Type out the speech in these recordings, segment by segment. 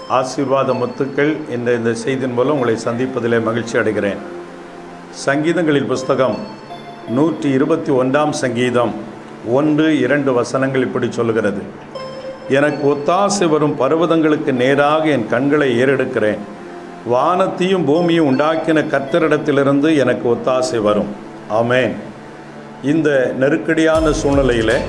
ஆசீர்வாத முத்துக்கள் என்ற இந்த செய்தியின் மூலம் உங்களை சந்திப்பதிலே மகிழ்ச்சி அடைகிறேன் சங்கீதங்களின் புஸ்தகம் நூற்றி இருபத்தி ஒன்றாம் சங்கீதம் ஒன்று இரண்டு வசனங்கள் இப்படி சொல்லுகிறது எனக்கு ஒத்தாசை வரும் பர்வதங்களுக்கு நேராக என் கண்களை ஏறெடுக்கிறேன் வானத்தையும் பூமியும் உண்டாக்கின கர்த்தரிடத்திலிருந்து எனக்கு ஒத்தாசை வரும் ஆமென் இந்த நெருக்கடியான சூழ்நிலையில்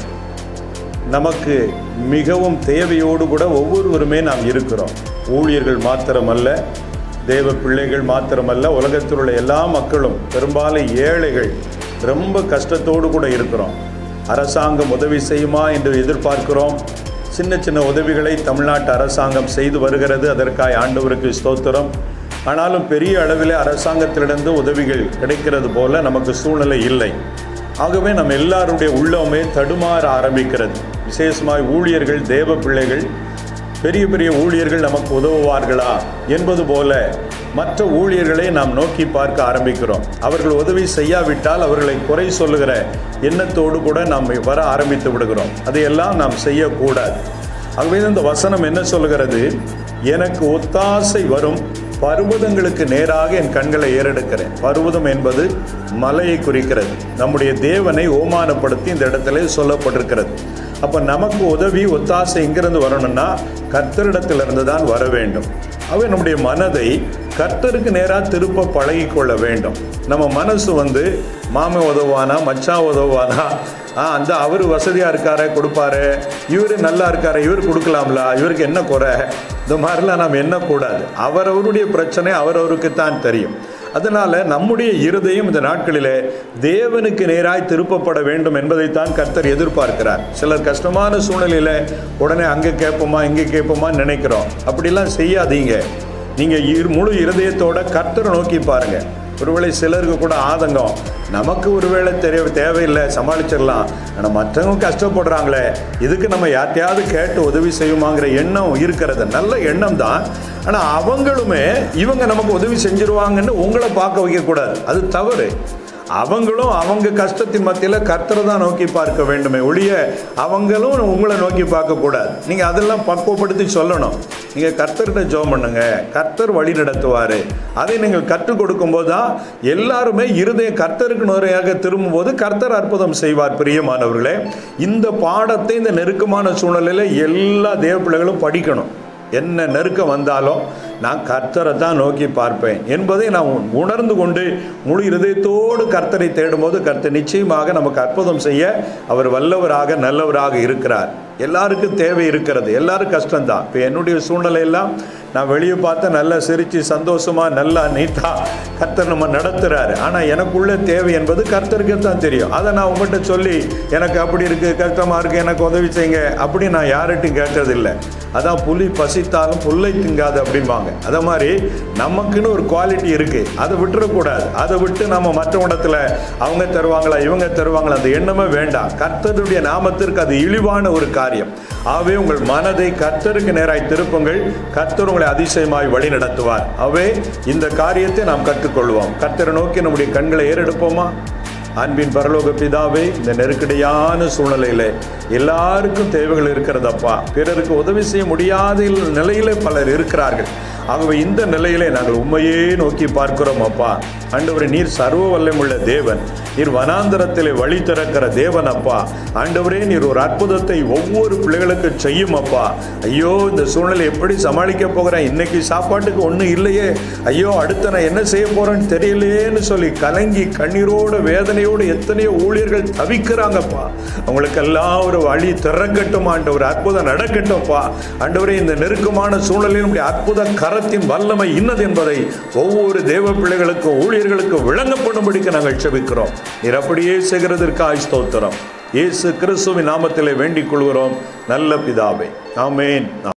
நமக்கு மிகவும் தேவையோடு கூட ஒவ்வொருவருமே நாம் இருக்கிறோம் ஊழியர்கள் மாத்திரமல்ல தேவ பிள்ளைகள் மாத்திரமல்ல உலகத்தில் உள்ள எல்லா மக்களும் பெரும்பாலும் ஏழைகள் ரொம்ப கஷ்டத்தோடு கூட இருக்கிறோம் அரசாங்கம் உதவி செய்யுமா என்று எதிர்பார்க்கிறோம் சின்ன சின்ன உதவிகளை தமிழ்நாட்டு அரசாங்கம் செய்து வருகிறது அதற்காக ஆண்டவருக்கு ஸ்தோத்திரம் ஆனாலும் பெரிய அளவில் அரசாங்கத்திலிருந்து உதவிகள் கிடைக்கிறது போல நமக்கு சூழ்நிலை இல்லை ஆகவே நம்ம எல்லாருடைய உள்ளமே தடுமாற ஆரம்பிக்கிறது விசேஷமாய் ஊழியர்கள் தேவ பிள்ளைகள் பெரிய பெரிய ஊழியர்கள் நமக்கு உதவுவார்களா என்பது போல மற்ற ஊழியர்களை நாம் நோக்கி பார்க்க ஆரம்பிக்கிறோம் அவர்கள் உதவி செய்யாவிட்டால் அவர்களை குறை சொல்லுகிற எண்ணத்தோடு கூட நாம் வர ஆரம்பித்து விடுகிறோம் அதையெல்லாம் நாம் செய்யக்கூடாது ஆகவே இந்த வசனம் என்ன சொல்லுகிறது எனக்கு ஒத்தாசை வரும் பர்வதங்களுக்கு நேராக என் கண்களை ஏறெடுக்கிறேன் பர்வதம் என்பது மலையை குறிக்கிறது நம்முடைய தேவனை ஓமானப்படுத்தி இந்த இடத்துல சொல்லப்பட்டிருக்கிறது அப்போ நமக்கு உதவி ஒத்தாசை எங்கிருந்து வரணும்னா கர்த்தரிடத்திலிருந்து தான் வர வேண்டும் அவை நம்முடைய மனதை கர்த்தருக்கு நேராக திருப்ப பழகி கொள்ள வேண்டும் நம்ம மனசு வந்து மாமன் உதவானா மச்சான் உதவானா ஆ அந்த அவர் வசதியாக இருக்காரு கொடுப்பாரு இவர் நல்லா இருக்காரு இவர் கொடுக்கலாம்ல இவருக்கு என்ன குறை இந்த மாதிரிலாம் நாம் எண்ணக்கூடாது அவரவருடைய பிரச்சனை அவரவருக்கு தான் தெரியும் அதனால் நம்முடைய இருதயம் இந்த நாட்களிலே தேவனுக்கு நேராய் திருப்பப்பட வேண்டும் என்பதைத்தான் கர்த்தர் எதிர்பார்க்கிறார் சிலர் கஷ்டமான சூழ்நிலையில் உடனே அங்கே கேட்போமா இங்கே கேட்போமா நினைக்கிறோம் அப்படிலாம் செய்யாதீங்க நீங்கள் இரு முழு இருதயத்தோட கர்த்தரை நோக்கி பாருங்கள் ஒருவேளை சிலருக்கு கூட ஆதங்கம் நமக்கு ஒருவேளை தெரிய தேவையில்லை சமாளிச்சிடலாம் ஆனால் மற்றவங்க கஷ்டப்படுறாங்களே இதுக்கு நம்ம யார்ட்டையாவது கேட்டு உதவி செய்யுமாங்கிற எண்ணம் இருக்கிறது நல்ல எண்ணம் தான் ஆனால் அவங்களுமே இவங்க நமக்கு உதவி செஞ்சிருவாங்கன்னு உங்களை பார்க்க வைக்கக்கூடாது அது தவறு அவங்களும் அவங்க கஷ்டத்தின் மத்தியில் கர்த்தரை தான் நோக்கி பார்க்க வேண்டுமே ஒழிய அவங்களும் உங்களை நோக்கி பார்க்கக்கூடாது நீங்கள் அதெல்லாம் பக்குவப்படுத்தி சொல்லணும் நீங்கள் கர்த்தர்கிட்ட ஜோம் பண்ணுங்க கர்த்தர் வழி நடத்துவார் அதை நீங்கள் கற்றுக் கொடுக்கும்போது தான் எல்லாருமே இருதய கர்த்தருக்கு நுரையாக திரும்பும்போது கர்த்தர் அற்புதம் செய்வார் பிரியமானவர்களே இந்த பாடத்தை இந்த நெருக்கமான சூழ்நிலையில் எல்லா தேவ பிள்ளைகளும் படிக்கணும் என்ன நெருக்கம் வந்தாலும் நான் கர்த்தரை தான் நோக்கி பார்ப்பேன் என்பதை நான் உணர்ந்து கொண்டு முழு இருதயத்தோடு கர்த்தரை தேடும்போது கர்த்தர் நிச்சயமாக நமக்கு அற்புதம் செய்ய அவர் வல்லவராக நல்லவராக இருக்கிறார் எல்லாருக்கும் தேவை இருக்கிறது எல்லாரும் கஷ்டம்தான் இப்போ என்னுடைய சூழ்நிலையெல்லாம் நான் வெளியே பார்த்து நல்லா சிரித்து சந்தோஷமாக நல்லா நீட்டாக கர்த்தர் நம்ம நடத்துகிறாரு ஆனால் எனக்குள்ள தேவை என்பது கர்த்தருக்கு தான் தெரியும் அதை நான் உங்கள்கிட்ட சொல்லி எனக்கு அப்படி இருக்குது கஷ்டமாக இருக்குது எனக்கு உதவி செய்யுங்க அப்படி நான் யார்கிட்டையும் கேட்டதில்லை அதான் புலி பசித்தாலும் புல்லை திங்காது அப்படிம்பாங்க அதை மாதிரி நமக்குன்னு ஒரு குவாலிட்டி இருக்குது அதை விட்டுறக்கூடாது அதை விட்டு நம்ம மற்ற இடத்துல அவங்க தருவாங்களா இவங்க தருவாங்களா அந்த எண்ணமே வேண்டாம் கர்த்தருடைய நாமத்திற்கு அது இழிவான ஒரு காரியம் ஆகவே உங்கள் மனதை கர்த்தருக்கு நேராய் திருப்புங்கள் கர்த்தர் உங்களை அதிசயமாய் வழி நடத்துவார் ஆகவே இந்த காரியத்தை நாம் கற்றுக்கொள்வோம் கர்த்தரை நோக்கி நம்முடைய கண்களை ஏறெடுப்போமா அன்பின் பரலோக பிதாவே இந்த நெருக்கடியான சூழ்நிலையில் எல்லாருக்கும் தேவைகள் இருக்கிறதப்பா பிறருக்கு உதவி செய்ய முடியாத நிலையில பலர் இருக்கிறார்கள் ஆகவே இந்த நிலையிலே நாங்கள் உண்மையே நோக்கி பார்க்கிறோம் அப்பா ஆண்டவரே நீர் சர்வ வல்லமுள்ள தேவன் நீர் வனாந்தரத்திலே வழி திறக்கிற தேவன் அப்பா ஆண்டவரே நீர் ஒரு அற்புதத்தை ஒவ்வொரு பிள்ளைகளுக்கு செய்யும் அப்பா ஐயோ இந்த சூழ்நிலை எப்படி சமாளிக்க போகிறேன் இன்னைக்கு சாப்பாட்டுக்கு ஒன்றும் இல்லையே ஐயோ அடுத்த நான் என்ன செய்ய போறேன்னு தெரியலையேன்னு சொல்லி கலங்கி கண்ணீரோடு வேதனையோடு எத்தனையோ ஊழியர்கள் தவிக்கிறாங்கப்பா அவங்களுக்கெல்லாம் ஒரு வழி திறக்கட்டும் ஆண்டவர் அற்புதம் நடக்கட்டும்ப்பா ஆண்டவரே இந்த நெருக்கமான சூழ்நிலையில் நம்முடைய அற்புத கரத்தின் வல்லமை இன்னது என்பதை ஒவ்வொரு தேவ பிள்ளைகளுக்கும் ஊழியர்களுக்கும் விளங்கப்படும்படிக்கு நாங்கள் செபிக்கிறோம் நீர் அப்படியே செய்கிறதற்காக ஸ்தோத்திரம் இயேசு கிறிஸ்துவின் நாமத்திலே வேண்டிக் கொள்கிறோம் நல்ல பிதாவே ஆமேன்